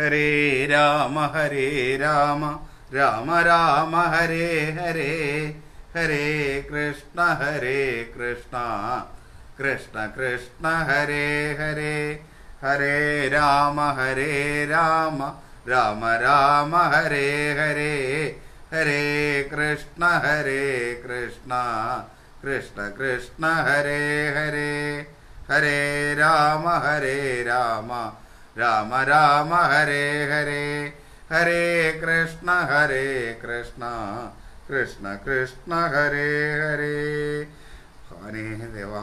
ഹരേ രാമ ഹരേ രാമ രാമ രാമ ഹരേ ഹരേ ഹരേ കൃഷ്ണ ഹരേ കൃഷ്ണ കൃഷ്ണ കൃഷ്ണ ഹരേ ഹരേ ഹരേ രാമ ഹരേ രാമ രാമ രാമ ഹരേ ഹരേ ഹരേ കൃഷ്ണ ഹരേ കൃഷ്ണ കൃഷ്ണ കൃഷ്ണ ഹരേ ഹരേ ഹരേ രാമ ഹരേ രാമ രാമ രാമ ഹരേ ഹരേ ഹരേ കൃഷ്ണ ഹരേ കൃഷ്ണ കൃഷ്ണ കൃഷ്ണ ഹരേ ഹരേ ഹരേ ദേവ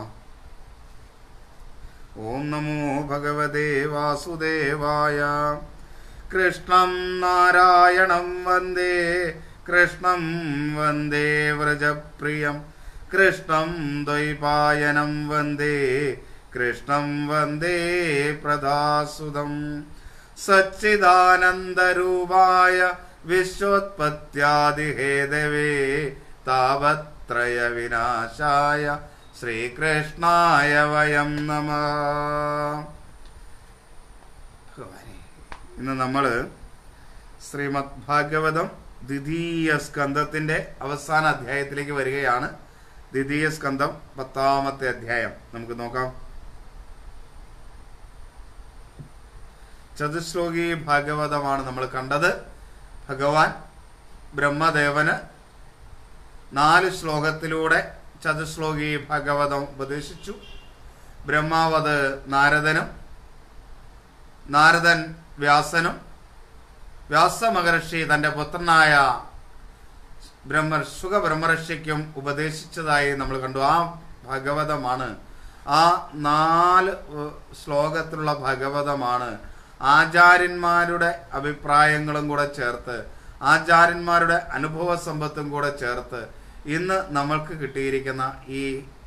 ഓം നമോ ഭഗവതേ വാസുദേവായ കൃഷ്ണം നാരായണം വന്ദേ കൃഷ്ണം വന്ദേ വ്രജപ്രിയം കൃഷ്ണം ദ്വൈപായനം വന്ദേ കൃഷ്ണം വന്ദേ പ്രദാസുതം സച്ചിദാനന്ദരൂപായ വിശ്വോത്പത്യാദിഹേതവേ താപത്രയ വിനാശായ ശ്രീകൃഷ്ണായ വയം നമ ഇന്ന് നമ്മൾ ശ്രീമദ് ഭാഗവതം ദ്വിതീയ സ്കന്ധത്തിന്റെ അവസാന അധ്യായത്തിലേക്ക് വരികയാണ് ദ്വിതീയ സ്കന്ധം പത്താമത്തെ അധ്യായം നമുക്ക് നോക്കാം ചതുശ്ലോകി ഭാഗവതമാണ് നമ്മൾ കണ്ടത് ഭഗവാൻ ബ്രഹ്മദേവന് നാല് ശ്ലോകത്തിലൂടെ ചതുശ്ലോകി ഭാഗവതം ഉപദേശിച്ചു ബ്രഹ്മാവത് നാരദനും നാരദൻ വ്യാസനും വ്യാസ മഹർഷി തന്റെ പുത്രനായ ബ്രഹ്മ സുഖ ബ്രഹ്മർഷിക്കും ഉപദേശിച്ചതായി നമ്മൾ കണ്ടു ആ ഭാഗവതമാണ് ആ നാല് ഏഹ്, ശ്ലോകത്തിലുള്ള ഭാഗവതമാണ് ആചാര്യന്മാരുടെ അഭിപ്രായങ്ങളും കൂടെ ചേർത്ത് ആചാര്യന്മാരുടെ അനുഭവ സമ്പത്തും കൂടെ ചേർത്ത് ഇന്ന് നമ്മൾക്ക് കിട്ടിയിരിക്കുന്ന ഈ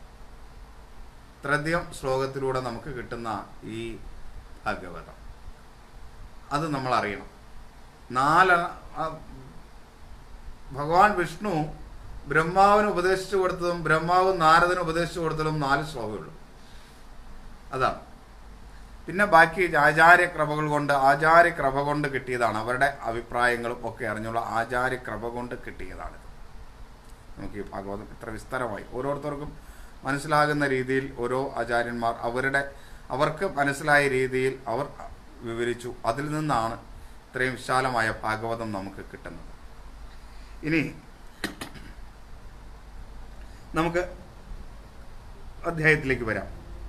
തൃതീയം ശ്ലോകത്തിലൂടെ നമുക്ക് കിട്ടുന്ന ഈ ഭാഗവതം അത് നമ്മൾ അറിയണം നാല് ആ, ഭഗവാൻ വിഷ്ണു ബ്രഹ്മാവിന് ഉപദേശിച്ചു കൊടുത്തതും ബ്രഹ്മാവും നാരദന് ഉപദേശിച്ചു കൊടുത്തതും നാല് ശ്ലോകമുള്ളൂ അതാണ് പിന്നെ ബാക്കി ആചാര്യക്രമകൾ കൊണ്ട് ആചാര്യക്രമ കൊണ്ട് കിട്ടിയതാണ് അവരുടെ അഭിപ്രായങ്ങളും ഒക്കെ അറിഞ്ഞുള്ള ആചാര്യക്രമ കൊണ്ട് കിട്ടിയതാണ് നമുക്ക് ഈ ഭാഗവതം ഇത്ര വിസ്താരമായി ഓരോരുത്തർക്കും മനസ്സിലാകുന്ന രീതിയിൽ ഓരോ ആചാര്യന്മാർ അവരുടെ അവർക്ക് മനസ്സിലായ രീതിയിൽ അവർ വിവരിച്ചു അതിൽ നിന്നാണ് ഇത്രയും വിശാലമായ ഭാഗവതം നമുക്ക് കിട്ടുന്നത് ഇനി നമുക്ക് അധ്യായത്തിലേക്ക് വരാം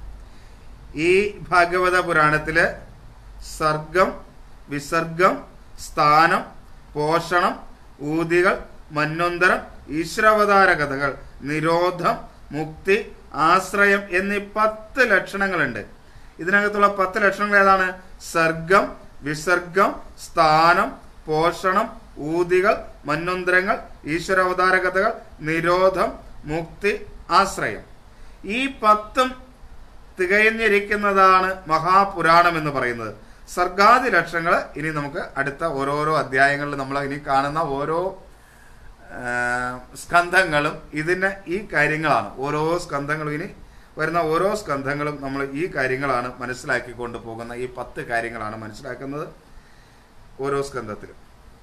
ഈ ഭാഗവത പുരാണത്തില് സർഗം വിസർഗം സ്ഥാനം പോഷണം ഊതികൾ മന്വന്തരം ഈശ്വരാവതാര കഥകൾ നിരോധം മുക്തി ആശ്രയം എന്നീ പത്ത് ലക്ഷണങ്ങളുണ്ട് ഇതിനകത്തുള്ള പത്ത് ലക്ഷണങ്ങൾ ഏതാണ് സർഗം വിസർഗം സ്ഥാനം പോഷണം ഊതികൾ മന്വന്തരങ്ങൾ ഈശ്വരാവതാര കഥകൾ നിരോധം മുക്തി ആശ്രയം ഈ പത്തും തികഞ്ഞിരിക്കുന്നതാണ് മഹാപുരാണം എന്ന് പറയുന്നത് സർഗാദി ലക്ഷണങ്ങൾ ഇനി നമുക്ക് അടുത്ത ഓരോരോ അധ്യായങ്ങളിൽ നമ്മൾ ഇനി കാണുന്ന ഓരോ ആ, സ്കന്ധങ്ങളും ഇതിന് ഈ കാര്യങ്ങളാണ് ഓരോ സ്കന്ധങ്ങളും ഇനി വരുന്ന ഓരോ സ്കന്ധങ്ങളും നമ്മൾ ഈ കാര്യങ്ങളാണ് മനസ്സിലാക്കിക്കൊണ്ട് പോകുന്ന ഈ പത്ത് കാര്യങ്ങളാണ് മനസ്സിലാക്കുന്നത് ഓരോ സ്കന്ധത്തിലും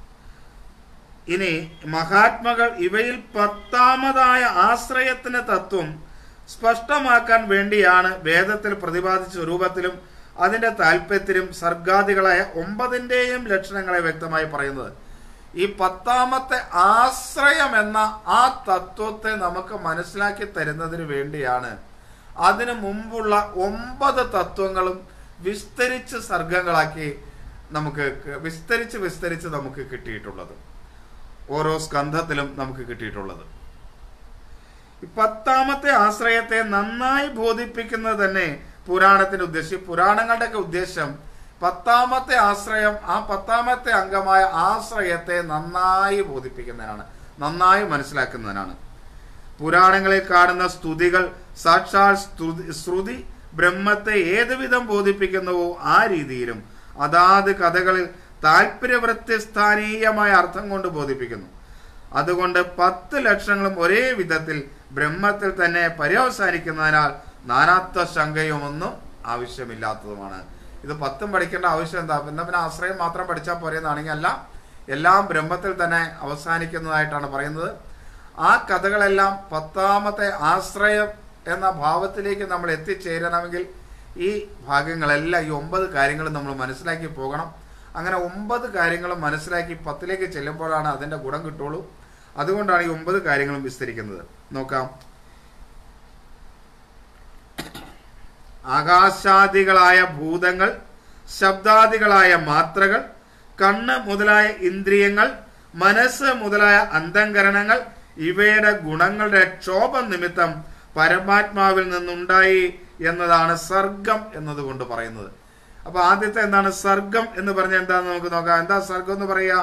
ഇനി മഹാത്മകൾ ഇവയിൽ പത്താമതായ ആശ്രയത്തിന് തത്വം സ്പഷ്ടമാക്കാൻ വേണ്ടിയാണ് വേദത്തിൽ പ്രതിപാദിച്ച രൂപത്തിലും അതിന്റെ താല്പര്യത്തിലും സർഗാദികളായ ഒമ്പതിന്റെയും ലക്ഷണങ്ങളെ വ്യക്തമായി പറയുന്നത് ഈ പത്താമത്തെ ആശ്രയം എന്ന ആ തത്വത്തെ നമുക്ക് മനസ്സിലാക്കി തരുന്നതിന് വേണ്ടിയാണ് അതിനു മുമ്പുള്ള ഒമ്പത് തത്വങ്ങളും വിസ്തരിച്ച് സർഗങ്ങളാക്കി നമുക്ക് ക- വിസ്തരിച്ച് വിസ്തരിച്ച് നമുക്ക് കിട്ടിയിട്ടുള്ളത് ഓരോ സ്കന്ധത്തിലും നമുക്ക് കിട്ടിയിട്ടുള്ളത് ഈ പത്താമത്തെ ആശ്രയത്തെ നന്നായി ബോധിപ്പിക്കുന്നത് തന്നെ പുരാണത്തിന്റെ ഉദ്ദേശം ഈ പുരാണങ്ങളുടെയൊക്കെ ഉദ്ദേശം പത്താമത്തെ ആശ്രയം ആ പത്താമത്തെ അംഗമായ ആശ്രയത്തെ നന്നായി ബോധിപ്പിക്കുന്നതിനാണ് നന്നായി മനസ്സിലാക്കുന്നതിനാണ് പുരാണങ്ങളിൽ കാണുന്ന സ്തുതികൾ സാക്ഷാൽ സ്തുതി ശ്രുതി ബ്രഹ്മത്തെ ഏതുവിധം ബോധിപ്പിക്കുന്നുവോ ആ രീതിയിലും അതാത് കഥകളിൽ താല്പര്യവൃത്യസ്ഥാനീയമായ അർത്ഥം കൊണ്ട് ബോധിപ്പിക്കുന്നു അതുകൊണ്ട് പത്ത് ലക്ഷങ്ങളും ഒരേ വിധത്തിൽ ബ്രഹ്മത്തിൽ തന്നെ പര്യവസാനിക്കുന്നതിനാൽ നാനാത്വ ശങ്കയുമൊന്നും ആവശ്യമില്ലാത്തതുമാണ് ഇത് പത്തും പഠിക്കേണ്ട ആവശ്യം എന്താ പിന്നെ പിന്നെ ആശ്രയം മാത്രം പഠിച്ചാൽ പോരെന്നാണെങ്കിൽ അല്ല എല്ലാം ബ്രഹ്മത്തിൽ തന്നെ അവസാനിക്കുന്നതായിട്ടാണ് പറയുന്നത് ആ കഥകളെല്ലാം പത്താമത്തെ ആശ്രയം എന്ന ഭാവത്തിലേക്ക് നമ്മൾ എത്തിച്ചേരണമെങ്കിൽ ഈ ഭാഗങ്ങളെല്ലാം ഈ ഒമ്പത് കാര്യങ്ങളും നമ്മൾ മനസ്സിലാക്കി പോകണം അങ്ങനെ ഒമ്പത് കാര്യങ്ങളും മനസ്സിലാക്കി പത്തിലേക്ക് ചെല്ലുമ്പോഴാണ് അതിൻ്റെ ഗുണം കിട്ടുള്ളൂ അതുകൊണ്ടാണ് ഈ ഒമ്പത് കാര്യങ്ങളും വിസ്തരിക്കുന്നത് നോക്കാം ആകാശാദികളായ ഭൂതങ്ങൾ ശബ്ദാദികളായ മാത്രകൾ കണ്ണ് മുതലായ ഇന്ദ്രിയങ്ങൾ മനസ്സ് മുതലായ അന്തങ്കരണങ്ങൾ ഇവയുടെ ഗുണങ്ങളുടെ ക്ഷോഭം നിമിത്തം പരമാത്മാവിൽ നിന്നുണ്ടായി എന്നതാണ് സർഗം എന്നതുകൊണ്ട് പറയുന്നത് അപ്പൊ ആദ്യത്തെ എന്താണ് സർഗം എന്ന് പറഞ്ഞാൽ എന്താന്ന് നമുക്ക് നോക്കാം എന്താ സർഗം എന്ന് പറയാം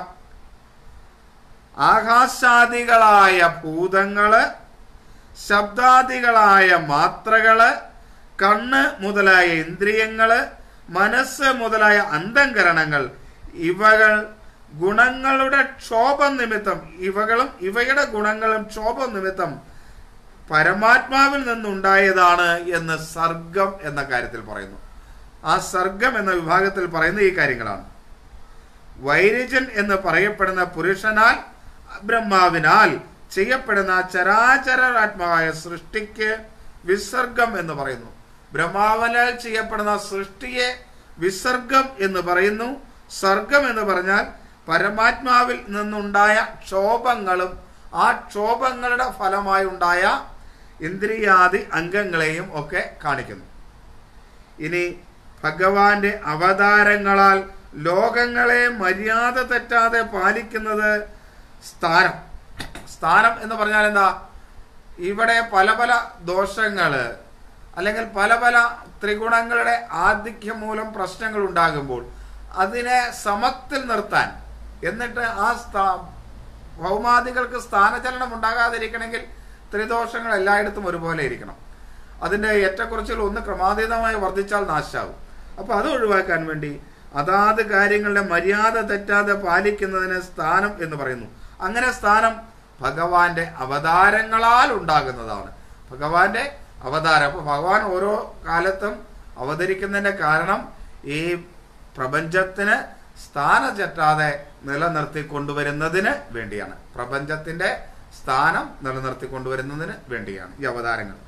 ആകാശാദികളായ ഭൂതങ്ങള് ശബ്ദാദികളായ മാത്രകള് കണ്ണ് മുതലായ ഇന്ദ്രിയങ്ങള് മനസ്സ് മുതലായ അന്തങ്കരണങ്ങൾ ഇവകൾ ഗുണങ്ങളുടെ ക്ഷോഭം നിമിത്തം ഇവകളും ഇവയുടെ ഗുണങ്ങളും ക്ഷോഭം നിമിത്തം പരമാത്മാവിൽ നിന്നുണ്ടായതാണ് എന്ന് സർഗം എന്ന കാര്യത്തിൽ പറയുന്നു ആ സർഗം എന്ന വിഭാഗത്തിൽ പറയുന്ന ഈ കാര്യങ്ങളാണ് വൈരജൻ എന്ന് പറയപ്പെടുന്ന പുരുഷനാൽ ബ്രഹ്മാവിനാൽ ചെയ്യപ്പെടുന്ന ചരാചരാത്മകമായ സൃഷ്ടിക്ക് വിസർഗം എന്ന് പറയുന്നു ബ്രഹ്മാവിനാൽ ചെയ്യപ്പെടുന്ന സൃഷ്ടിയെ വിസർഗം എന്ന് പറയുന്നു സർഗം എന്ന് പറഞ്ഞാൽ പരമാത്മാവിൽ നിന്നുണ്ടായ ക്ഷോഭങ്ങളും ആ ക്ഷോഭങ്ങളുടെ ഫലമായി ഉണ്ടായ ഇന്ദ്രിയാദി അംഗങ്ങളെയും ഒക്കെ കാണിക്കുന്നു ഇനി ഭഗവാന്റെ അവതാരങ്ങളാൽ ലോകങ്ങളെ മര്യാദ തെറ്റാതെ പാലിക്കുന്നത് സ്ഥാനം സ്ഥാനം എന്ന് പറഞ്ഞാൽ എന്താ ഇവിടെ പല പല ദോഷങ്ങള് അല്ലെങ്കിൽ പല പല ത്രിഗുണങ്ങളുടെ ആധിക്യം മൂലം പ്രശ്നങ്ങൾ ഉണ്ടാകുമ്പോൾ അതിനെ സമത്തിൽ നിർത്താൻ എന്നിട്ട് ആ സ്ഥാ ഭൗമാദികൾക്ക് സ്ഥാനചലനം ഉണ്ടാകാതിരിക്കണമെങ്കിൽ ത്രിദോഷങ്ങൾ എല്ലായിടത്തും ഒരുപോലെ ഇരിക്കണം അതിൻ്റെ ഏറ്റക്കുറച്ചിൽ ഒന്ന് ക്രമാതീതമായി വർദ്ധിച്ചാൽ നാശാവും അപ്പോൾ അത് ഒഴിവാക്കാൻ വേണ്ടി അതാത് കാര്യങ്ങളുടെ മര്യാദ തെറ്റാതെ പാലിക്കുന്നതിന് സ്ഥാനം എന്ന് പറയുന്നു അങ്ങനെ സ്ഥാനം ഭഗവാന്റെ അവതാരങ്ങളാൽ ഉണ്ടാകുന്നതാണ് ഭഗവാന്റെ അവതാരം അപ്പോൾ ഭഗവാൻ ഓരോ കാലത്തും അവതരിക്കുന്നതിന്റെ കാരണം ഈ പ്രപഞ്ചത്തിന് സ്ഥാനം തെറ്റാതെ നിലനിർത്തി കൊണ്ടുവരുന്നതിന് വേണ്ടിയാണ് പ്രപഞ്ചത്തിന്റെ സ്ഥാനം നിലനിർത്തി കൊണ്ടുവരുന്നതിന് വേണ്ടിയാണ് ഈ അവതാരങ്ങൾ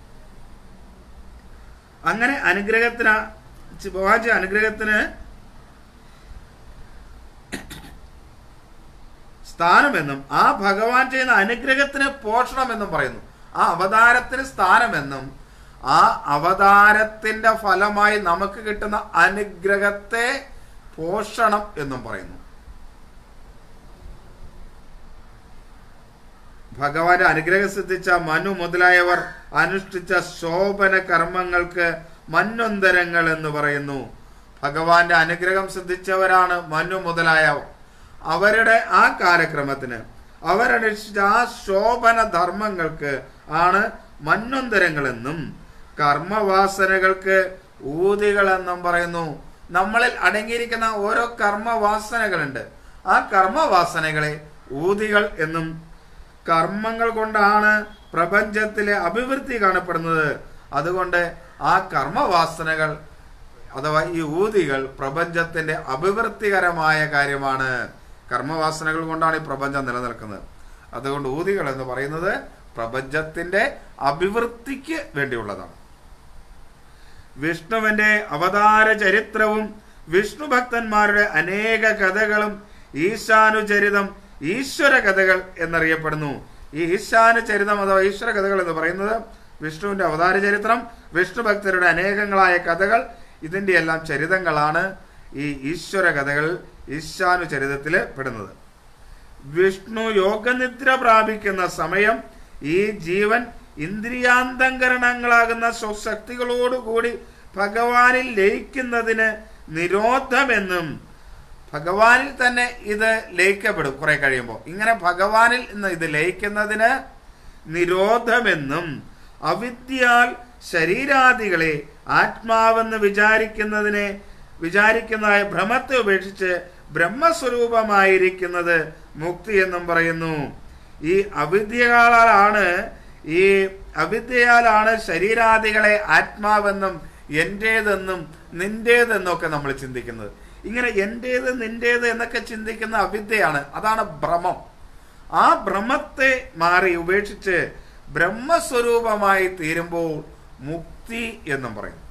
അങ്ങനെ അനുഗ്രഹത്തിന് ശിവവാജി അനുഗ്രഹത്തിന് സ്ഥാനമെന്നും ആ ഭഗവാൻ ചെയ്യുന്ന അനുഗ്രഹത്തിന് പോഷണമെന്നും പറയുന്നു ആ അവതാരത്തിന് സ്ഥാനമെന്നും ആ അവതാരത്തിന്റെ ഫലമായി നമുക്ക് കിട്ടുന്ന അനുഗ്രഹത്തെ പോഷണം എന്നും പറയുന്നു ഭഗവാന്റെ അനുഗ്രഹം സിദ്ധിച്ച മനു മുതലായവർ അനുഷ്ഠിച്ച ശോഭന കർമ്മങ്ങൾക്ക് മന്വന്തരങ്ങൾ എന്ന് പറയുന്നു ഭഗവാന്റെ അനുഗ്രഹം സിദ്ധിച്ചവരാണ് മനു മുതലായവർ അവരുടെ ആ കാലക്രമത്തിന് അവരനുഷ്ഠിച്ച ആ ശോഭന ധർമ്മങ്ങൾക്ക് ആണ് മന്വന്തരങ്ങളെന്നും കർമ്മവാസനകൾക്ക് ഊതികളെന്നും പറയുന്നു നമ്മളിൽ അടങ്ങിയിരിക്കുന്ന ഓരോ കർമ്മവാസനകളുണ്ട് ആ കർമ്മവാസനകളെ ഊതികൾ എന്നും കർമ്മങ്ങൾ കൊണ്ടാണ് പ്രപഞ്ചത്തിലെ അഭിവൃദ്ധി കാണപ്പെടുന്നത് അതുകൊണ്ട് ആ കർമ്മവാസനകൾ അഥവാ ഈ ഊതികൾ പ്രപഞ്ചത്തിന്റെ അഭിവൃദ്ധികരമായ കാര്യമാണ് കർമ്മവാസനകൾ കൊണ്ടാണ് ഈ പ്രപഞ്ചം നിലനിൽക്കുന്നത് അതുകൊണ്ട് ഊതികൾ എന്ന് പറയുന്നത് പ്രപഞ്ചത്തിന്റെ അഭിവൃദ്ധിക്ക് വേണ്ടിയുള്ളതാണ് വിഷ്ണുവിന്റെ അവതാര ചരിത്രവും വിഷ്ണു ഭക്തന്മാരുടെ അനേക കഥകളും ഈശാനുചരിതം ഈശ്വര കഥകൾ എന്നറിയപ്പെടുന്നു ഈ ഈശാനുചരിതം അഥവാ ഈശ്വര കഥകൾ എന്ന് പറയുന്നത് വിഷ്ണുവിന്റെ അവതാര ചരിത്രം വിഷ്ണു ഭക്തരുടെ അനേകങ്ങളായ കഥകൾ ഇതിന്റെ എല്ലാം ചരിതങ്ങളാണ് ഈ ഈശ്വര കഥകൾ ഈശാനുചരിതത്തിൽ പെടുന്നത് വിഷ്ണു യോഗനിദ്ര പ്രാപിക്കുന്ന സമയം ഈ ജീവൻ ഇന്ദ്രിയാന്തങ്കരണങ്ങളാകുന്ന സ്വശക്തികളോടുകൂടി ഭഗവാനിൽ ലയിക്കുന്നതിന് നിരോധമെന്നും ഭഗവാനിൽ തന്നെ ഇത് ലയിക്കപ്പെടും കുറെ കഴിയുമ്പോൾ ഇങ്ങനെ ഭഗവാനിൽ നിന്ന് ഇത് ലയിക്കുന്നതിന് നിരോധമെന്നും അവിദ്യാൽ ശരീരാദികളെ ആത്മാവെന്ന് വിചാരിക്കുന്നതിനെ വിചാരിക്കുന്നതായ ഭ്രമത്തെ ഉപേക്ഷിച്ച് ബ്രഹ്മസ്വരൂപമായിരിക്കുന്നത് മുക്തി എന്നും പറയുന്നു ഈ അവിദ്യകളാലാണ് ഈ അവിദ്യയാലാണ് ശരീരാദികളെ ആത്മാവെന്നും എന്റേതെന്നും നിന്റേത് എന്നൊക്കെ നമ്മൾ ചിന്തിക്കുന്നത് ഇങ്ങനെ എന്റേത് നിന്റേത് എന്നൊക്കെ ചിന്തിക്കുന്ന അവിദ്യയാണ് അതാണ് ഭ്രമം ആ ഭ്രമത്തെ മാറി ഉപേക്ഷിച്ച് ബ്രഹ്മസ്വരൂപമായി തീരുമ്പോൾ മുക്തി എന്നും പറയും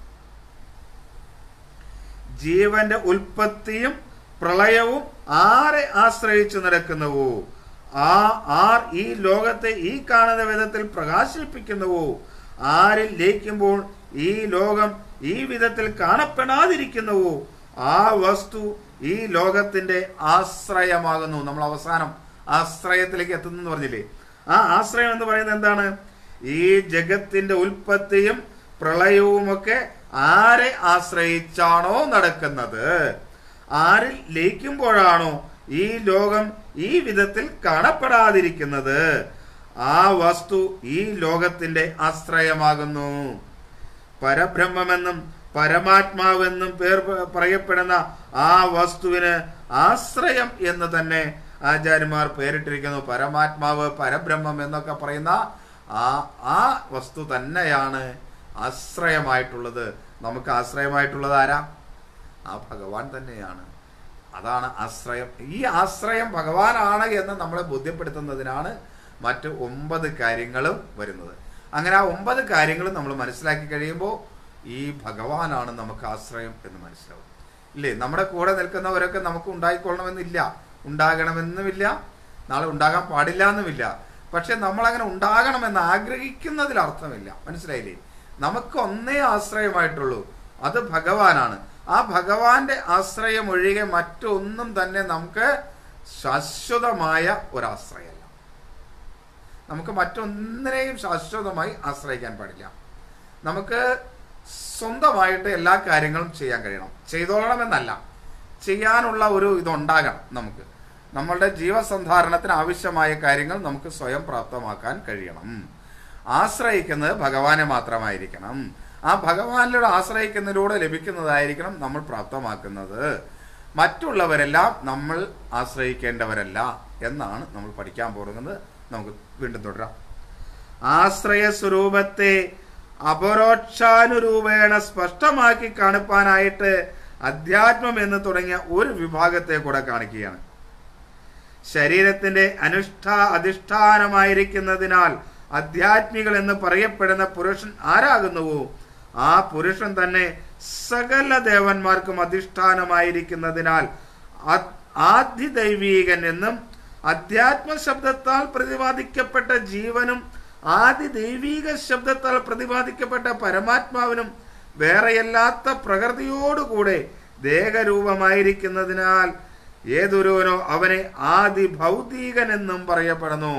ജീവന്റെ ഉൽപ്പത്തിയും പ്രളയവും ആരെ ആശ്രയിച്ചു നടക്കുന്നുവോ ആ ആർ ഈ ലോകത്തെ ഈ കാണുന്ന വിധത്തിൽ പ്രകാശിപ്പിക്കുന്നുവോ ആരിൽ ലയിക്കുമ്പോൾ ഈ ലോകം ഈ വിധത്തിൽ കാണപ്പെടാതിരിക്കുന്നുവോ ആ വസ്തു ഈ ലോകത്തിന്റെ ആശ്രയമാകുന്നു നമ്മൾ അവസാനം ആശ്രയത്തിലേക്ക് എത്തുന്നു എന്ന് പറഞ്ഞില്ലേ ആ ആശ്രയം എന്ന് പറയുന്നത് എന്താണ് ഈ ജഗത്തിന്റെ ഉൽപ്പത്തിയും പ്രളയവുമൊക്കെ ആരെ ആശ്രയിച്ചാണോ നടക്കുന്നത് ആരിൽ ലയിക്കുമ്പോഴാണോ ഈ ലോകം ഈ വിധത്തിൽ കാണപ്പെടാതിരിക്കുന്നത് ആ വസ്തു ഈ ലോകത്തിന്റെ ആശ്രയമാകുന്നു പരബ്രഹ്മമെന്നും പരമാത്മാവെന്നും പേർ പ- പറയപ്പെടുന്ന ആ വസ്തുവിന് ആശ്രയം എന്ന് തന്നെ ആചാര്യന്മാർ പേരിട്ടിരിക്കുന്നു പരമാത്മാവ് പരബ്രഹ്മം എന്നൊക്കെ പറയുന്ന ആ ആ വസ്തു തന്നെയാണ് ആശ്രയമായിട്ടുള്ളത് നമുക്ക് ആശ്രയമായിട്ടുള്ളത് ആരാ ആ ഭഗവാൻ തന്നെയാണ് അതാണ് ആശ്രയം ഈ ആശ്രയം ഭഗവാനാണ് എന്ന് നമ്മളെ ബോധ്യപ്പെടുത്തുന്നതിനാണ് മറ്റ് ഒമ്പത് കാര്യങ്ങളും വരുന്നത് അങ്ങനെ ആ ഒമ്പത് കാര്യങ്ങളും നമ്മൾ മനസ്സിലാക്കി കഴിയുമ്പോൾ ഈ ഭഗവാനാണ് നമുക്ക് ആശ്രയം എന്ന് മനസ്സിലാവും ഇല്ലേ നമ്മുടെ കൂടെ നിൽക്കുന്നവരൊക്കെ നമുക്ക് ഉണ്ടായിക്കൊള്ളണമെന്നില്ല ഉണ്ടാകണമെന്നുമില്ല നാളെ ഉണ്ടാകാൻ പാടില്ല എന്നുമില്ല പക്ഷെ നമ്മളങ്ങനെ ഉണ്ടാകണമെന്ന് ആഗ്രഹിക്കുന്നതിൽ അർത്ഥമില്ല മനസ്സിലായില്ലേ നമുക്ക് ഒന്നേ ആശ്രയമായിട്ടുള്ളൂ അത് ഭഗവാനാണ് ആ ഭഗവാന്റെ ആശ്രയം ഒഴികെ മറ്റൊന്നും തന്നെ നമുക്ക് ശാശ്വതമായ ഒരാശ്രയമല്ല നമുക്ക് മറ്റൊന്നിനെയും ശാശ്വതമായി ആശ്രയിക്കാൻ പാടില്ല നമുക്ക് സ്വന്തമായിട്ട് എല്ലാ കാര്യങ്ങളും ചെയ്യാൻ കഴിയണം ചെയ്തോളണമെന്നല്ല ചെയ്യാനുള്ള ഒരു ഇതുണ്ടാകണം നമുക്ക് നമ്മളുടെ ജീവസന്ധാരണത്തിന് ആവശ്യമായ കാര്യങ്ങൾ നമുക്ക് സ്വയം പ്രാപ്തമാക്കാൻ കഴിയണം ആശ്രയിക്കുന്നത് ഭഗവാനെ മാത്രമായിരിക്കണം ആ ഭഗവാനിലൂടെ ആശ്രയിക്കുന്നതിലൂടെ ലഭിക്കുന്നതായിരിക്കണം നമ്മൾ പ്രാപ്തമാക്കുന്നത് മറ്റുള്ളവരെല്ലാം നമ്മൾ ആശ്രയിക്കേണ്ടവരല്ല എന്നാണ് നമ്മൾ പഠിക്കാൻ പോകുന്നത് നമുക്ക് വീണ്ടും തുടരാം ആശ്രയ സ്വരൂപത്തെ അപരോക്ഷാനുരൂപേണ സ്പഷ്ടമാക്കി കാണിപ്പാനായിട്ട് അധ്യാത്മം എന്ന് തുടങ്ങിയ ഒരു വിഭാഗത്തെ കൂടെ കാണിക്കുകയാണ് ശരീരത്തിന്റെ അനുഷ്ഠാ അധിഷ്ഠാനമായിരിക്കുന്നതിനാൽ അധ്യാത്മികൾ എന്ന് പറയപ്പെടുന്ന പുരുഷൻ ആരാകുന്നുവോ ആ പുരുഷൻ തന്നെ സകല ദേവന്മാർക്കും അധിഷ്ഠാനമായിരിക്കുന്നതിനാൽ ആ- ആദിദൈവീകൻ എന്നും അധ്യാത്മ ശബ്ദത്താൽ പ്രതിപാദിക്കപ്പെട്ട ജീവനും ആദി ദൈവീക ശബ്ദത്താൽ പ്രതിപാദിക്കപ്പെട്ട പരമാത്മാവിനും വേറെയല്ലാത്ത പ്രകൃതിയോടുകൂടെ ദേഹരൂപമായിരിക്കുന്നതിനാൽ ഏതൊരുവനോ അവനെ ആദി ഭൗതികൻ എന്നും പറയപ്പെടുന്നു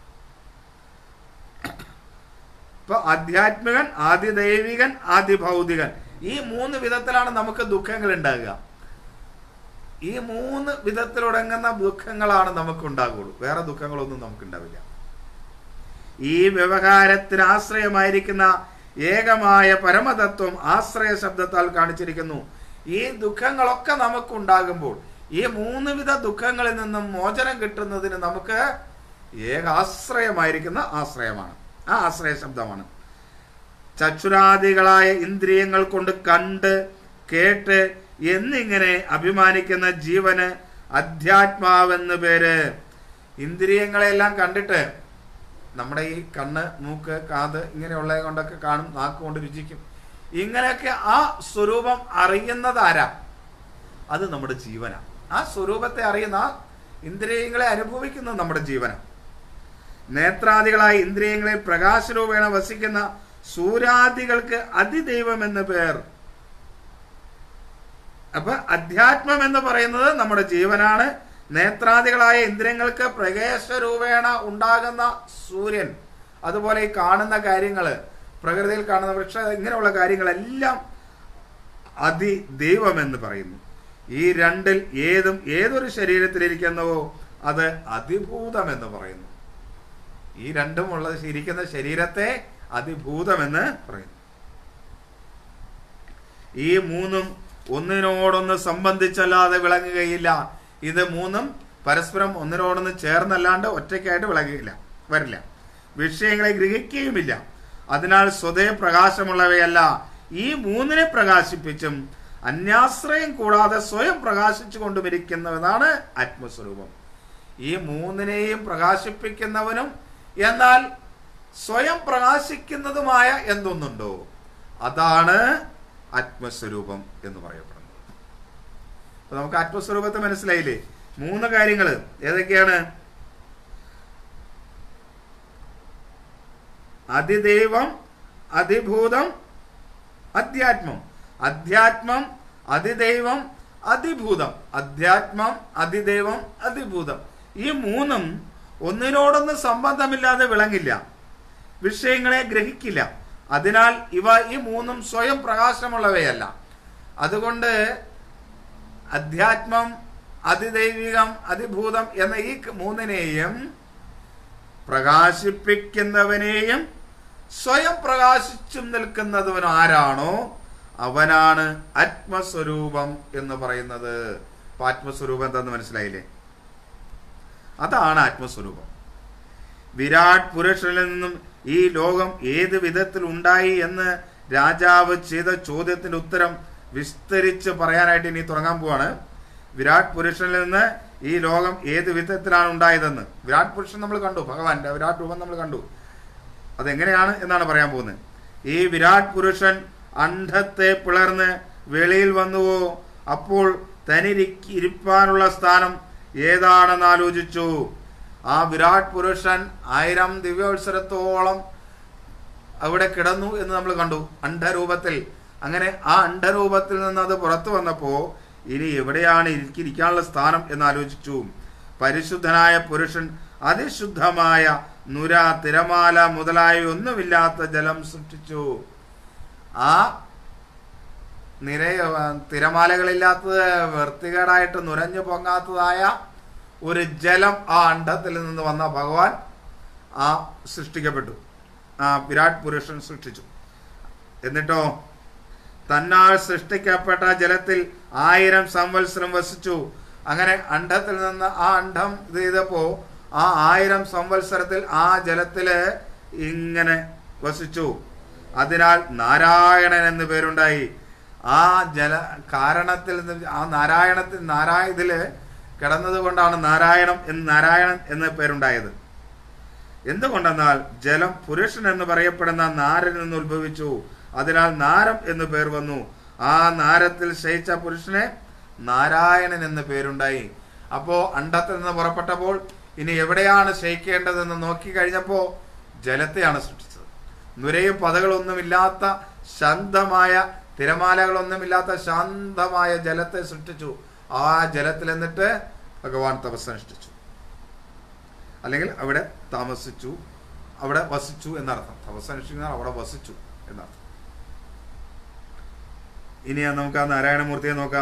ഇപ്പൊ ആധ്യാത്മികൻ ആദി ദൈവികൻ ആദി ഭൗതികൻ ഈ മൂന്ന് വിധത്തിലാണ് നമുക്ക് ദുഃഖങ്ങൾ ഉണ്ടാകുക ഈ മൂന്ന് വിധത്തിലുടങ്ങുന്ന ദുഃഖങ്ങളാണ് നമുക്ക് ഉണ്ടാകുള്ളൂ വേറെ ദുഃഖങ്ങളൊന്നും നമുക്ക് ഉണ്ടാവില്ല ഈ വ്യവഹാരത്തിന് ആശ്രയമായിരിക്കുന്ന ഏകമായ പരമതത്വം ആശ്രയ ശബ്ദത്താൽ കാണിച്ചിരിക്കുന്നു ഈ ദുഃഖങ്ങളൊക്കെ നമുക്ക് ഉണ്ടാകുമ്പോൾ ഈ മൂന്ന് വിധ ദുഃഖങ്ങളിൽ നിന്നും മോചനം കിട്ടുന്നതിന് നമുക്ക് ഏക ആശ്രയമായിരിക്കുന്ന ആശ്രയമാണ് ആ ആശ്രയ ശബ്ദമാണ് ചക്ഷുരാദികളായ ഇന്ദ്രിയങ്ങൾ കൊണ്ട് കണ്ട് കേട്ട് എന്നിങ്ങനെ അഭിമാനിക്കുന്ന ജീവന് അധ്യാത്മാവെന്ന് പേര് ഇന്ദ്രിയങ്ങളെല്ലാം കണ്ടിട്ട് നമ്മുടെ ഈ കണ്ണ് മൂക്ക് കാത് ഇങ്ങനെയുള്ളത് കൊണ്ടൊക്കെ കാണും നാക്ക് കൊണ്ട് രുചിക്കും ഇങ്ങനെയൊക്കെ ആ സ്വരൂപം അറിയുന്നത് ആരാ അത് നമ്മുടെ ജീവനാണ് ആ സ്വരൂപത്തെ അറിയുന്ന ആ ഇന്ദ്രിയങ്ങളെ അനുഭവിക്കുന്നത് നമ്മുടെ ജീവനാണ് നേത്രാദികളായ ഇന്ദ്രിയങ്ങളിൽ പ്രകാശരൂപേണ വസിക്കുന്ന സൂര്യാദികൾക്ക് അതിദൈവം എന്ന പേർ അപ്പൊ അധ്യാത്മം എന്ന് പറയുന്നത് നമ്മുടെ ജീവനാണ് നേത്രാദികളായ ഇന്ദ്രിയങ്ങൾക്ക് പ്രകാശരൂപേണ ഉണ്ടാകുന്ന സൂര്യൻ അതുപോലെ ഈ കാണുന്ന കാര്യങ്ങള് പ്രകൃതിയിൽ കാണുന്ന വൃക്ഷ ഇങ്ങനെയുള്ള കാര്യങ്ങളെല്ലാം അതി ദൈവം എന്ന് പറയുന്നു ഈ രണ്ടിൽ ഏതും ഏതൊരു ശരീരത്തിലിരിക്കുന്നുവോ അത് അതിഭൂതം എന്ന് പറയുന്നു ഈ രണ്ടും ഉള്ളത് ഇരിക്കുന്ന ശരീരത്തെ അതിഭൂതമെന്ന് പറയുന്നു ഈ മൂന്നും ഒന്നിനോടൊന്ന് സംബന്ധിച്ചല്ലാതെ വിളങ്ങുകയില്ല ഇത് മൂന്നും പരസ്പരം ഒന്നിനോടൊന്ന് ചേർന്നല്ലാണ്ട് ഒറ്റയ്ക്കായിട്ട് വിളകുകയില്ല വരില്ല വിഷയങ്ങളെ ഗ്രഹിക്കുകയുമില്ല അതിനാൽ സ്വതേ പ്രകാശമുള്ളവയല്ല ഈ മൂന്നിനെ പ്രകാശിപ്പിച്ചും അന്യാശ്രയം കൂടാതെ സ്വയം പ്രകാശിച്ചു കൊണ്ടുമിരിക്കുന്നവനാണ് ആത്മസ്വരൂപം ഈ മൂന്നിനെയും പ്രകാശിപ്പിക്കുന്നവനും എന്നാൽ സ്വയം പ്രകാശിക്കുന്നതുമായ എന്തൊന്നുണ്ടോ അതാണ് ആത്മസ്വരൂപം എന്ന് പറയപ്പെടുന്നത് അപ്പൊ നമുക്ക് ആത്മസ്വരൂപത്തെ മനസ്സിലായില്ലേ മൂന്ന് കാര്യങ്ങൾ ഏതൊക്കെയാണ് അതിദൈവം അതിഭൂതം അധ്യാത്മം അധ്യാത്മം അതിദൈവം അതിഭൂതം അധ്യാത്മം അതിദൈവം അതിഭൂതം ഈ മൂന്നും ഒന്നിനോടൊന്ന് സംബന്ധമില്ലാതെ വിളങ്ങില്ല വിഷയങ്ങളെ ഗ്രഹിക്കില്ല അതിനാൽ ഇവ ഈ മൂന്നും സ്വയം പ്രകാശമുള്ളവയല്ല അതുകൊണ്ട് അധ്യാത്മം അതിദൈവികം അതിഭൂതം എന്ന ഈ മൂന്നിനെയും പ്രകാശിപ്പിക്കുന്നവനെയും സ്വയം പ്രകാശിച്ചും നിൽക്കുന്നവൻ ആരാണോ അവനാണ് ആത്മസ്വരൂപം എന്ന് പറയുന്നത് അപ്പൊ ആത്മസ്വരൂപം എന്താന്ന് മനസ്സിലായില്ലേ അതാണ് ആത്മസ്വരൂപം വിരാട് പുരുഷനിൽ നിന്നും ഈ ലോകം ഏത് വിധത്തിൽ ഉണ്ടായി എന്ന് രാജാവ് ചെയ്ത ചോദ്യത്തിന്റെ ഉത്തരം വിസ്തരിച്ച് പറയാനായിട്ട് ഇനി തുടങ്ങാൻ പോവാണ് വിരാട് പുരുഷനിൽ നിന്ന് ഈ ലോകം ഏത് വിധത്തിലാണ് ഉണ്ടായതെന്ന് വിരാട് പുരുഷൻ നമ്മൾ കണ്ടു ഭഗവാന്റെ വിരാട് രൂപം നമ്മൾ കണ്ടു അതെങ്ങനെയാണ് എന്നാണ് പറയാൻ പോകുന്നത് ഈ വിരാട് പുരുഷൻ അണ്ഡത്തെ പിളർന്ന് വെളിയിൽ വന്നുവോ അപ്പോൾ തനിരിക്ക് ഇരിപ്പാനുള്ള സ്ഥാനം ഏതാണെന്ന് ആലോചിച്ചു ആ വിരാട് പുരുഷൻ ആയിരം ദിവ്യോത്സരത്തോളം അവിടെ കിടന്നു എന്ന് നമ്മൾ കണ്ടു അണ്ഡരൂപത്തിൽ അങ്ങനെ ആ അണ്ഡരൂപത്തിൽ നിന്ന് അത് പുറത്തു വന്നപ്പോ ഇനി എവിടെയാണ് ഇരിക്കാനുള്ള സ്ഥാനം എന്ന് ആലോചിച്ചു പരിശുദ്ധനായ പുരുഷൻ അതിശുദ്ധമായ നുര തിരമാല മുതലായ ഒന്നുമില്ലാത്ത ജലം സൃഷ്ടിച്ചു ആ നിര തിരമാലകളില്ലാത്തത് വൃത്തികേടായിട്ട് നുരഞ്ഞു പൊങ്ങാത്തതായ ഒരു ജലം ആ അണ്ഡത്തിൽ നിന്ന് വന്ന ഭഗവാൻ ആ സൃഷ്ടിക്കപ്പെട്ടു ആ വിരാട് പുരുഷൻ സൃഷ്ടിച്ചു എന്നിട്ടോ തന്നാൽ സൃഷ്ടിക്കപ്പെട്ട ജലത്തിൽ ആയിരം സംവത്സരം വസിച്ചു അങ്ങനെ അണ്ഡത്തിൽ നിന്ന് ആ അണ്ഡം ഇത് ചെയ്തപ്പോ ആ ആയിരം സംവത്സരത്തിൽ ആ ജലത്തില് ഇങ്ങനെ വസിച്ചു അതിനാൽ നാരായണൻ എന്ന് പേരുണ്ടായി ആ ജല കാരണത്തിൽ നിന്ന് ആ നാരായണത്തിൽ നാരായ ഇതില് കിടന്നത് കൊണ്ടാണ് നാരായണം എന്ന് നാരായണൻ എന്ന് പേരുണ്ടായത് എന്തുകൊണ്ടെന്നാൽ ജലം പുരുഷൻ എന്ന് പറയപ്പെടുന്ന നാരിൽ നിന്ന് ഉത്ഭവിച്ചു അതിനാൽ നാരം എന്ന് പേർ വന്നു ആ നാരത്തിൽ ശയിച്ച പുരുഷനെ നാരായണൻ എന്ന് പേരുണ്ടായി അപ്പോ അണ്ടത്തിൽ നിന്ന് പുറപ്പെട്ടപ്പോൾ ഇനി എവിടെയാണ് ശയിക്കേണ്ടതെന്ന് നോക്കി കഴിഞ്ഞപ്പോ ജലത്തെയാണ് സൃഷ്ടിച്ചത് നുരയും പതകളൊന്നുമില്ലാത്ത ശാന്തമായ തിരമാലകളൊന്നുമില്ലാത്ത ശാന്തമായ ജലത്തെ സൃഷ്ടിച്ചു ആ ജലത്തിൽ എന്നിട്ട് ഭഗവാൻ തപസ്സനുഷ്ഠിച്ചു അല്ലെങ്കിൽ അവിടെ താമസിച്ചു അവിടെ വസിച്ചു എന്നർത്ഥം തപസ്സനുഷ്ഠിക്കുന്ന അവിടെ വസിച്ചു എന്നർത്ഥം ഇനി നമുക്ക് ആ നാരായണമൂർത്തിയെ നോക്കാം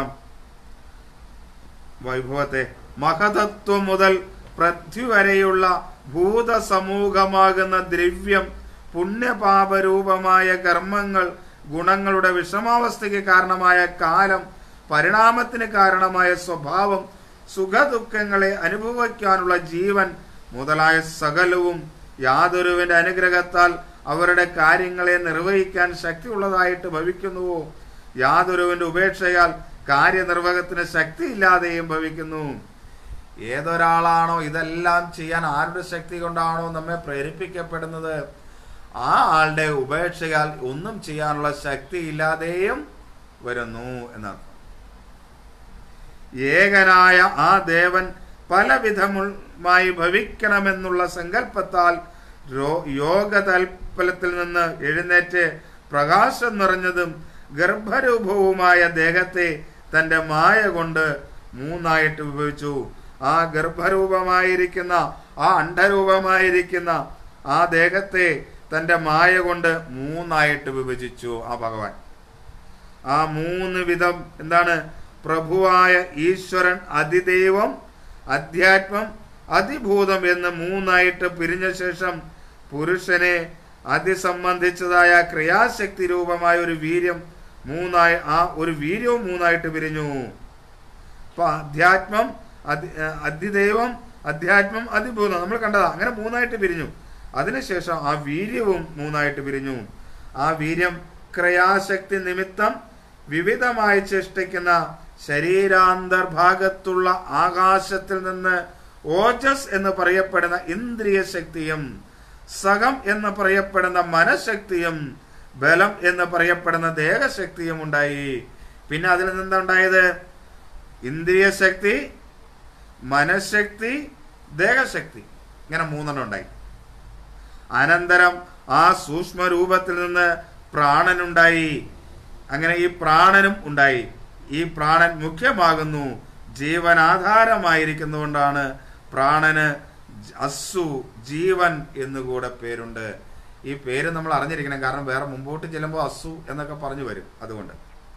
വൈഭവത്തെ മഹതത്വം മുതൽ പൃഥ്വി വരെയുള്ള ഭൂതസമൂഹമാകുന്ന ദ്രവ്യം പുണ്യപാപരൂപമായ കർമ്മങ്ങൾ ഗുണങ്ങളുടെ വിഷമാവസ്ഥയ്ക്ക് കാരണമായ കാലം പരിണാമത്തിന് കാരണമായ സ്വഭാവം സുഖദുഃഖങ്ങളെ അനുഭവിക്കാനുള്ള ജീവൻ മുതലായ സകലവും യാതൊരുവിന്റെ അനുഗ്രഹത്താൽ അവരുടെ കാര്യങ്ങളെ നിർവഹിക്കാൻ ശക്തിയുള്ളതായിട്ട് ഭവിക്കുന്നുവോ യാതൊരുവിന്റെ ഉപേക്ഷയാൽ കാര്യനിർവഹത്തിന് ശക്തിയില്ലാതെയും ഭവിക്കുന്നു ഏതൊരാളാണോ ഇതെല്ലാം ചെയ്യാൻ ആരുടെ ശക്തി കൊണ്ടാണോ നമ്മെ പ്രേരിപ്പിക്കപ്പെടുന്നത് ആ ആളുടെ ഉപേക്ഷയാൽ ഒന്നും ചെയ്യാനുള്ള ശക്തി ഇല്ലാതെയും വരുന്നു എന്നർത്ഥം ഏകനായ ആ ദേവൻ പലവിധമായി ഭവിക്കണമെന്നുള്ള സങ്കല്പത്താൽ യോഗ തൽപ്പലത്തിൽ നിന്ന് എഴുന്നേറ്റ് പ്രകാശം നിറഞ്ഞതും ഗർഭരൂപവുമായ ദേഹത്തെ തന്റെ മായ കൊണ്ട് മൂന്നായിട്ട് വിഭജിച്ചു ആ ഗർഭരൂപമായിരിക്കുന്ന ആ അണ്ഡരൂപമായിരിക്കുന്ന ആ ദേഹത്തെ തന്റെ മായ കൊണ്ട് മൂന്നായിട്ട് വിഭജിച്ചു ആ ഭഗവാൻ ആ മൂന്ന് വിധം എന്താണ് പ്രഭുവായ ഈശ്വരൻ അതിദൈവം അധ്യാത്മം അതിഭൂതം എന്ന് മൂന്നായിട്ട് പിരിഞ്ഞ ശേഷം പുരുഷനെ അതിസംബന്ധിച്ചതായ ക്രിയാശക്തി രൂപമായ ഒരു വീര്യം മൂന്നായി ആ ഒരു വീര്യവും മൂന്നായിട്ട് പിരിഞ്ഞു അപ്പൊ അധ്യാത്മം അതി അതിദൈവം അധ്യാത്മം അതിഭൂതം നമ്മൾ കണ്ടതാ അങ്ങനെ മൂന്നായിട്ട് പിരിഞ്ഞു അതിനുശേഷം ആ വീര്യവും മൂന്നായിട്ട് പിരിഞ്ഞു ആ വീര്യം ക്രിയാശക്തി നിമിത്തം വിവിധമായി ചേഷ്ടിക്കുന്ന ശരീരാന്തർഭാഗത്തുള്ള ആകാശത്തിൽ നിന്ന് ഓജസ് എന്ന് പറയപ്പെടുന്ന ഇന്ദ്രിയ ശക്തിയും സകം എന്ന് പറയപ്പെടുന്ന മനഃശക്തിയും ബലം എന്ന് പറയപ്പെടുന്ന ദേഹശക്തിയും ഉണ്ടായി പിന്നെ അതിൽ നിന്നെന്താ ഉണ്ടായത് ഇന്ദ്രിയ ശക്തി മനഃശക്തി ദേഹശക്തി ഇങ്ങനെ മൂന്നെണ്ണം ഉണ്ടായി അനന്തരം ആ സൂക്ഷ്മ രൂപത്തിൽ നിന്ന് പ്രാണനുണ്ടായി അങ്ങനെ ഈ പ്രാണനും ഉണ്ടായി ഈ പ്രാണൻ മുഖ്യമാകുന്നു ജീവനാധാരമായിരിക്കുന്നതുകൊണ്ടാണ് പ്രാണന് അസ്സു ജീവൻ എന്നുകൂടെ പേരുണ്ട് ഈ പേര് നമ്മൾ അറിഞ്ഞിരിക്കണം കാരണം വേറെ മുമ്പോട്ട് ചെല്ലുമ്പോൾ അസ്സു എന്നൊക്കെ പറഞ്ഞു വരും അതുകൊണ്ട്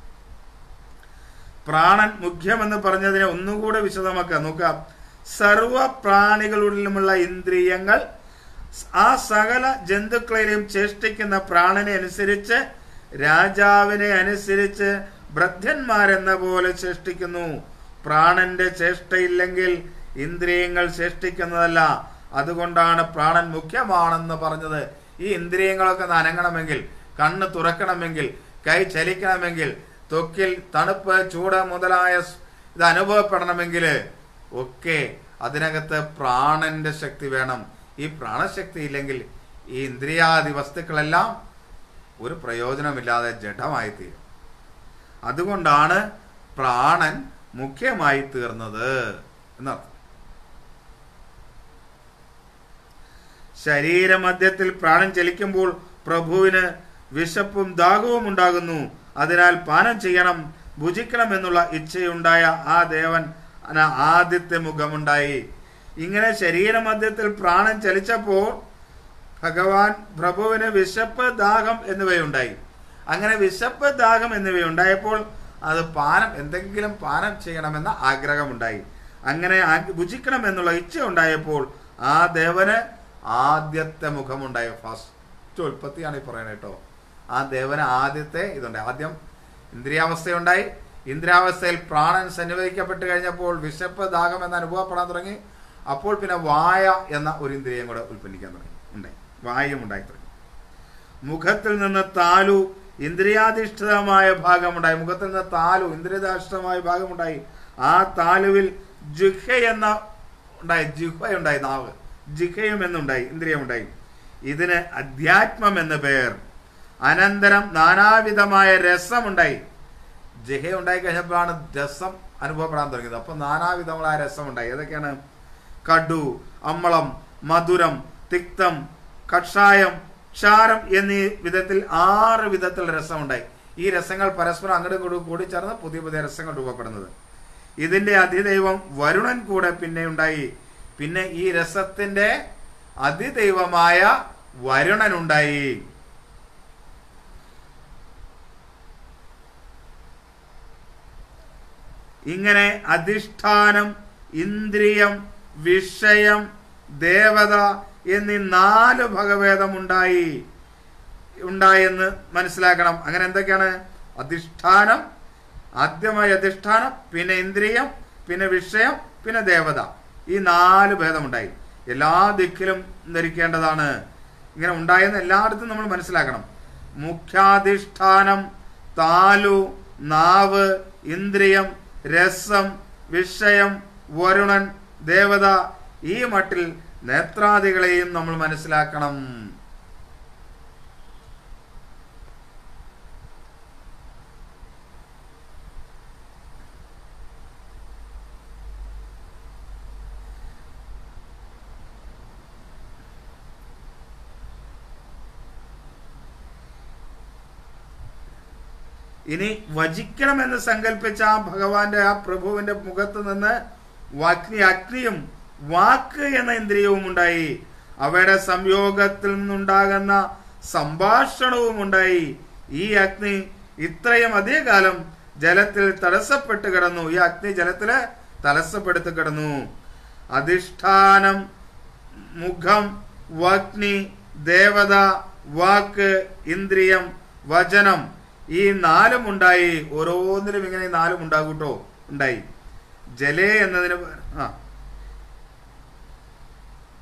പ്രാണൻ മുഖ്യമെന്ന് പറഞ്ഞതിനെ ഒന്നുകൂടെ വിശദമാക്കുക നോക്കാം സർവ പ്രാണികളിലുമുള്ള ഇന്ദ്രിയങ്ങൾ ആ സകല ജന്തുക്കളെയും ചേഷ്ടിക്കുന്ന പ്രാണനെ അനുസരിച്ച് രാജാവിനെ അനുസരിച്ച് ഭ്രത്യന്മാരെന്ന പോലെ ചേഷ്ടിക്കുന്നു പ്രാണന്റെ ചേഷ്ടയില്ലെങ്കിൽ ഇന്ദ്രിയങ്ങൾ ചേഷ്ടിക്കുന്നതല്ല അതുകൊണ്ടാണ് പ്രാണൻ മുഖ്യമാണെന്ന് പറഞ്ഞത് ഈ ഇന്ദ്രിയങ്ങളൊക്കെ ഒന്ന് അനങ്ങണമെങ്കിൽ കണ്ണ് തുറക്കണമെങ്കിൽ കൈ ചലിക്കണമെങ്കിൽ ത്വക്കിൽ തണുപ്പ് ചൂട് മുതലായ സ് ഇത് അനുഭവപ്പെടണമെങ്കിൽ ഒക്കെ അതിനകത്ത് പ്രാണന്റെ ശക്തി വേണം ഈ പ്രാണശക്തി ഇല്ലെങ്കിൽ ഈ ഇന്ദ്രിയാദി വസ്തുക്കളെല്ലാം ഒരു പ്രയോജനമില്ലാതെ ജഡമായി തീരും അതുകൊണ്ടാണ് പ്രാണൻ മുഖ്യമായി തീർന്നത് എന്നർത്ഥം ശരീരമധ്യത്തിൽ പ്രാണൻ ചലിക്കുമ്പോൾ പ്രഭുവിന് വിശപ്പും ദാഹവും ഉണ്ടാകുന്നു അതിനാൽ പാനം ചെയ്യണം ഭുജിക്കണം എന്നുള്ള ഇച്ഛയുണ്ടായ ആ ദേവൻ അന- ആദ്യത്തെ മുഖമുണ്ടായി ഇങ്ങനെ ശരീരമധ്യത്തിൽ പ്രാണൻ ചലിച്ചപ്പോൾ ഭഗവാൻ പ്രഭുവിന് വിശപ്പ് ദാഹം എന്നിവയുണ്ടായി അങ്ങനെ വിശപ്പ് ദാഹം എന്നിവയുണ്ടായപ്പോൾ അത് പാനം എന്തെങ്കിലും പാനം ചെയ്യണമെന്ന ആഗ്രഹമുണ്ടായി അങ്ങനെ ആ- ഭുജിക്കണം എന്നുള്ള ഇച്ഛ ഉണ്ടായപ്പോൾ ആ ദേവന് ആദ്യത്തെ മുഖമുണ്ടായി ഫസ്റ്റ് ഉൽപ്പത്തിയാണ് ഈ പറയുന്നത് കേട്ടോ ആ ദേവന് ആദ്യത്തെ ഇതുണ്ടായി ആദ്യം ഇന്ദ്രിയാവസ്ഥയുണ്ടായി ഇന്ദ്രിയാവസ്ഥയിൽ പ്രാണൻ സന്നിവേദിക്കപ്പെട്ട് കഴിഞ്ഞപ്പോൾ വിശപ്പ് ദാഹം എന്ന് അനുഭവപ്പെടാൻ തുടങ്ങി അപ്പോൾ പിന്നെ വായ എന്ന ഒരു ഇന്ദ്രിയം കൂടെ ഉൽപ്പന്നിക്കാൻ തുടങ്ങി ഉണ്ടായി വായും ഉണ്ടായി തുടങ്ങി മുഖത്തിൽ നിന്ന് താലു ഇന്ദ്രിയാധിഷ്ഠിതമായ ഭാഗമുണ്ടായി മുഖത്തിൽ നിന്ന് താലു ഇന്ദ്രിയാധിഷ്ഠിതമായ ഭാഗമുണ്ടായി ആ താലുവിൽ ജിഹ എന്ന ഉണ്ടായി ജിഹ ഉണ്ടായി നാവ് ജിഹയും എന്നുണ്ടായി ഇന്ദ്രിയമുണ്ടായി ഇതിന് അധ്യാത്മം എന്ന പേർ അനന്തരം നാനാവിധമായ രസമുണ്ടായി ജിഹ ഉണ്ടായി കഴിഞ്ഞപ്പോഴാണ് രസം അനുഭവപ്പെടാൻ തുടങ്ങിയത് അപ്പൊ നാനാവിധങ്ങളായ രസമുണ്ടായി ഏതൊക്കെയാണ് കടു അമ്മളം മധുരം തിക്തം കഷായം ക്ഷാരം എന്നീ വിധത്തിൽ ആറ് വിധത്തിൽ രസമുണ്ടായി ഈ രസങ്ങൾ പരസ്പരം അങ്ങോട്ടും ഇങ്ങോട്ടും കൂടിച്ചേർന്ന് പുതിയ പുതിയ രസങ്ങൾ രൂപപ്പെടുന്നത് ഇതിന്റെ അധിദൈവം വരുണൻ കൂടെ പിന്നെ ഉണ്ടായി പിന്നെ ഈ രസത്തിന്റെ അതിദൈവമായ വരുണനുണ്ടായി ഇങ്ങനെ അധിഷ്ഠാനം ഇന്ദ്രിയം വിഷയം ദേവത എന്നീ നാല് ഭഗവേദം ഉണ്ടായി ഉണ്ടായെന്ന് മനസ്സിലാക്കണം അങ്ങനെ എന്തൊക്കെയാണ് അധിഷ്ഠാനം ആദ്യമായി അധിഷ്ഠാനം പിന്നെ ഇന്ദ്രിയം പിന്നെ വിഷയം പിന്നെ ദേവത ഈ നാല് ഭേദമുണ്ടായി എല്ലാ ദിക്കിലും ധരിക്കേണ്ടതാണ് ഇങ്ങനെ ഉണ്ടായെന്ന് എല്ലായിടത്തും നമ്മൾ മനസ്സിലാക്കണം മുഖ്യാധിഷ്ഠാനം താലു നാവ് ഇന്ദ്രിയം രസം വിഷയം വരുണൻ ദേവത ഈ മട്ടിൽ നേത്രാദികളെയും നമ്മൾ മനസ്സിലാക്കണം ഇനി വചിക്കണമെന്ന് സങ്കല്പിച്ച ആ ഭഗവാന്റെ ആ പ്രഭുവിന്റെ മുഖത്ത് നിന്ന് അഗ്നി അഗ്നിയും വാക്ക് എന്ന ഇന്ദ്രിയവും ഉണ്ടായി അവയുടെ സംയോഗത്തിൽ നിന്നുണ്ടാകുന്ന സംഭാഷണവും ഉണ്ടായി ഈ അഗ്നി ഇത്രയും അധികകാലം ജലത്തിൽ തടസ്സപ്പെട്ട് കിടന്നു ഈ അഗ്നി ജലത്തില് തടസ്സപ്പെടുത്തി കിടന്നു അധിഷ്ഠാനം മുഖം വഗ്നി ദേവത വാക്ക് ഇന്ദ്രിയം വചനം ഈ നാലും ഉണ്ടായി ഓരോന്നിലും ഇങ്ങനെ ഈ നാലും ഉണ്ടാകും കേട്ടോ ഉണ്ടായി ജലേ എന്നതിന് പ- ആ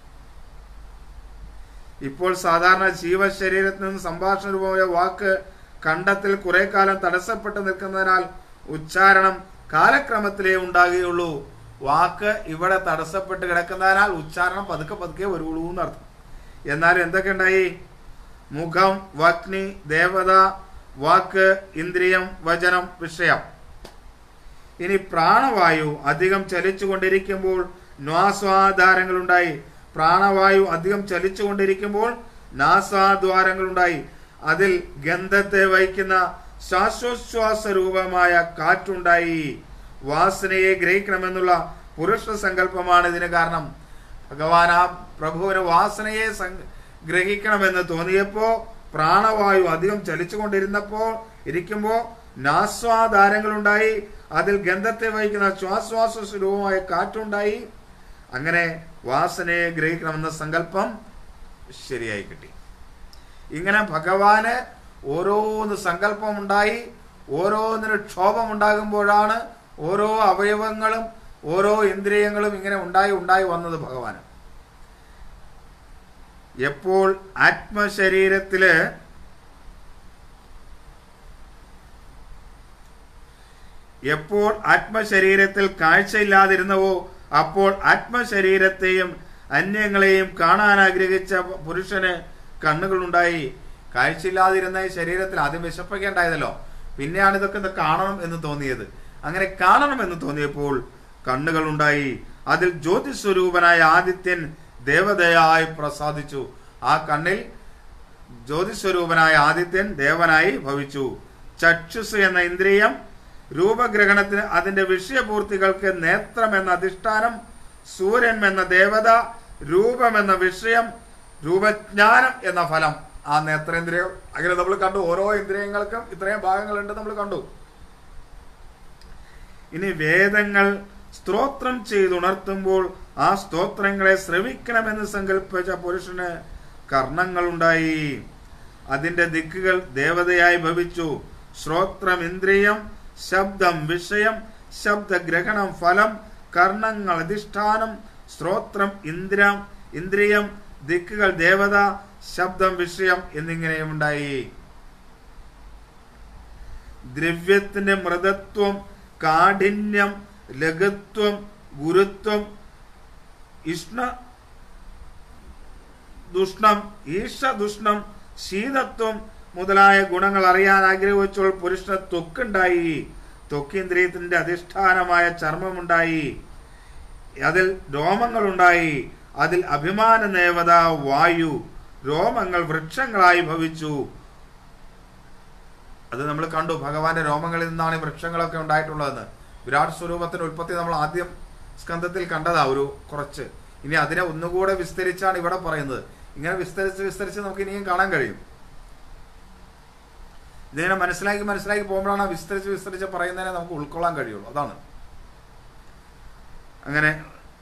ഇപ്പോൾ സാധാരണ ജീവശരീരത്തിൽ നിന്ന് സംഭാഷണ രൂപമായ വാക്ക് കണ്ടത്തിൽ കുറെ കാലം തടസ്സപ്പെട്ട് നിൽക്കുന്നതിനാൽ ഉച്ചാരണം കാലക്രമത്തിലേ ഉണ്ടാകുകയുള്ളൂ വാക്ക് ഇവിടെ തടസ്സപ്പെട്ട് കിടക്കുന്നതിനാൽ ഉച്ചാരണം പതുക്കെ പതുക്കെ വരുള്ളൂ എന്നർത്ഥം എന്നാൽ എന്തൊക്കെ ഉണ്ടായി മുഖം വഗ്നി ദേവത വാക്ക് ഇന്ദ്രിയം വചനം വിഷയം ഇനി പ്രാണവായു അധികം ചലിച്ചുകൊണ്ടിരിക്കുമ്പോൾ നാസ്വാധാരങ്ങളുണ്ടായി പ്രാണവായു അധികം ചലിച്ചുകൊണ്ടിരിക്കുമ്പോൾ നാസാദ്വാരങ്ങളുണ്ടായി അതിൽ ഗന്ധത്തെ വഹിക്കുന്ന ശ്വാസോച്ഛ്വാസ രൂപമായ കാറ്റുണ്ടായി വാസനയെ ഗ്രഹിക്കണമെന്നുള്ള പുരുഷ സങ്കല്പമാണ് ഇതിന് കാരണം ഭഗവാൻ ആ പ്രഭുവിന് വാസനയെ സങ്- ഗ്രഹിക്കണമെന്ന് തോന്നിയപ്പോ പ്രാണവായു അധികം ചലിച്ചുകൊണ്ടിരുന്നപ്പോൾ ഇരിക്കുമ്പോ നാസ്വാധാരങ്ങളുണ്ടായി അതിൽ ഗന്ധത്തെ വഹിക്കുന്ന ശ്വാശ്വാസ സ്വരൂപമായ കാറ്റുണ്ടായി അങ്ങനെ വാസനയെ ഗ്രഹിക്കണമെന്ന സങ്കല്പം ശരിയായി കിട്ടി ഇങ്ങനെ ഭഗവാന് ഓരോന്ന് സങ്കല്പം ഉണ്ടായി ഓരോന്നിന് ക്ഷോഭം ഉണ്ടാകുമ്പോഴാണ് ഓരോ അവയവങ്ങളും ഓരോ ഇന്ദ്രിയങ്ങളും ഇങ്ങനെ ഉണ്ടായി ഉണ്ടായി വന്നത് ഭഗവാന് എപ്പോൾ ആത്മശരീരത്തില് എപ്പോൾ ആത്മശരീരത്തിൽ കാഴ്ചയില്ലാതിരുന്നവോ അപ്പോൾ ആത്മശരീരത്തെയും അന്യങ്ങളെയും കാണാൻ ആഗ്രഹിച്ച പുരുഷന് കണ്ണുകളുണ്ടായി കാഴ്ചയില്ലാതിരുന്ന ഈ ശരീരത്തിൽ ആദ്യം വിശപ്പൊക്കെ ഉണ്ടായതല്ലോ പിന്നെയാണ് ഇതൊക്കെ ഒന്ന് കാണണം എന്ന് തോന്നിയത് അങ്ങനെ കാണണം എന്ന് തോന്നിയപ്പോൾ കണ്ണുകളുണ്ടായി അതിൽ ജ്യോതിസ്വരൂപനായ ആദിത്യൻ ദേവതയായി പ്രസാദിച്ചു ആ കണ്ണിൽ ജ്യോതിസ്വരൂപനായ ആദിത്യൻ ദേവനായി ഭവിച്ചു ചക്ഷുസ് എന്ന ഇന്ദ്രിയം രൂപഗ്രഹണത്തിന് അതിന്റെ വിഷയപൂർത്തികൾക്ക് നേത്രം എന്ന അധിഷ്ഠാനം സൂര്യൻ എന്ന ദേവത രൂപം എന്ന വിഷയം രൂപജ്ഞാനം എന്ന ഫലം ആ നേത്രേന്ദ്രിയം അങ്ങനെ നമ്മൾ കണ്ടു ഓരോ ഇന്ദ്രിയങ്ങൾക്കും ഇത്രയും ഭാഗങ്ങളുണ്ട് നമ്മൾ കണ്ടു ഇനി വേദങ്ങൾ സ്തോത്രം ചെയ്തുണർത്തുമ്പോൾ ആ സ്തോത്രങ്ങളെ ശ്രവിക്കണമെന്ന് സങ്കല്പിച്ച പുരുഷന് കർണങ്ങളുണ്ടായി അതിന്റെ ദിക്കുകൾ ദേവതയായി ഭവിച്ചു ശ്രോത്രം ഇന്ദ്രിയം ശബ്ദം വിഷയം ശബ്ദഗ്രഹണം ഫലം കർണങ്ങൾ അധിഷ്ഠാനം ശ്രോത്രം ഇന്ദ്രം ഇന്ദ്രിയം ദിക്കുകൾ ദേവത ശബ്ദം വിഷയം എന്നിങ്ങനെയും ഉണ്ടായി ദ്രവ്യത്തിന്റെ മൃദത്വം കാഠിന്യം ലഘുത്വം ഗുരുത്വം ഇഷ്ണ ദുഷ്ണം ഈഷദുഷ്ണം ശീതത്വം മുതലായ ഗുണങ്ങൾ അറിയാൻ ആഗ്രഹിച്ചപ്പോൾ പുരുഷന് ത്വക്കുണ്ടായി ത്വക്കിന്ദ്രിയത്തിന്റെ അധിഷ്ഠാനമായ ചർമ്മമുണ്ടായി അതിൽ രോമങ്ങളുണ്ടായി അതിൽ അഭിമാന നേവത വായു രോമങ്ങൾ വൃക്ഷങ്ങളായി ഭവിച്ചു അത് നമ്മൾ കണ്ടു ഭഗവാന്റെ രോമങ്ങളിൽ നിന്നാണ് ഈ വൃക്ഷങ്ങളൊക്കെ ഉണ്ടായിട്ടുള്ളതെന്ന് വിരാട് സ്വരൂപത്തിന്റെ ഉൽപ്പത്തി നമ്മൾ ആദ്യം സ്കന്ധത്തിൽ കണ്ടതാ ഒരു കുറച്ച് ഇനി അതിനെ ഒന്നുകൂടെ വിസ്തരിച്ചാണ് ഇവിടെ പറയുന്നത് ഇങ്ങനെ വിസ്തരിച്ച് വിസ്തരിച്ച് നമുക്ക് ഇനിയും കാണാൻ കഴിയും ഇതിനെ മനസ്സിലാക്കി മനസ്സിലാക്കി പോകുമ്പോഴാണ് ആ വിസ്തരിച്ച് വിസ്തരിച്ച് പറയുന്നതിനെ നമുക്ക് ഉൾക്കൊള്ളാൻ കഴിയുള്ളൂ അതാണ് അങ്ങനെ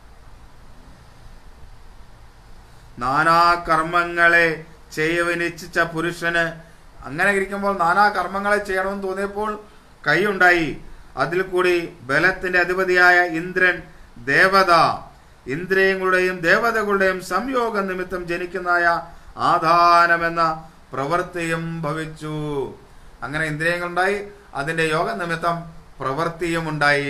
നാനാ കർമ്മങ്ങളെ ചെയ്യവനിച്ഛിച്ച പുരുഷന് അങ്ങനെ ഇരിക്കുമ്പോൾ നാനാ കർമ്മങ്ങളെ ചെയ്യണമെന്ന് തോന്നിയപ്പോൾ കൈയുണ്ടായി അതിൽ കൂടി ബലത്തിന്റെ അധിപതിയായ ഇന്ദ്രൻ ദേവത ഇന്ദ്രിയങ്ങളുടെയും ദേവതകളുടെയും സംയോഗ നിമിത്തം ജനിക്കുന്നതായ ആധാനമെന്ന പ്രവൃത്തിയും ഭവിച്ചു അങ്ങനെ ഇന്ദ്രിയങ്ങളുണ്ടായി അതിന്റെ യോഗ നിമിത്തം പ്രവൃത്തിയും ഉണ്ടായി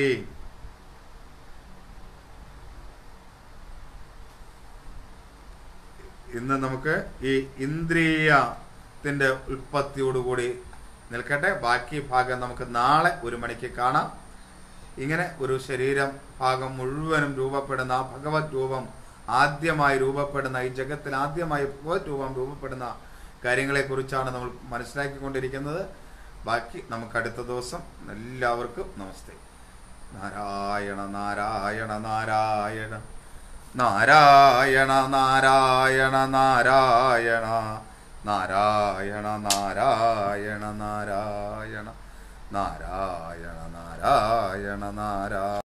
ഇന്ന് നമുക്ക് ഈ ഇന്ദ്രിയത്തിന്റെ ഉൽപ്പത്തിയോടുകൂടി നിൽക്കട്ടെ ബാക്കി ഭാഗം നമുക്ക് നാളെ ഒരു മണിക്ക് കാണാം ഇങ്ങനെ ഒരു ശരീരം ഭാഗം മുഴുവനും രൂപപ്പെടുന്ന ആ ഭഗവത് രൂപം ആദ്യമായി രൂപപ്പെടുന്ന ഈ ജഗത്തിൽ ആദ്യമായി ഭഗവത് രൂപം രൂപപ്പെടുന്ന കാര്യങ്ങളെക്കുറിച്ചാണ് നമ്മൾ മനസ്സിലാക്കിക്കൊണ്ടിരിക്കുന്നത് ബാക്കി നമുക്ക് അടുത്ത ദിവസം എല്ലാവർക്കും നമസ്തേ നാരായണ നാരായണ നാരായണ നാരായണ നാരായണ നാരായണ നാരായണ നാരായണ നാരായണ നാരായണ നാരായണ നാരായണ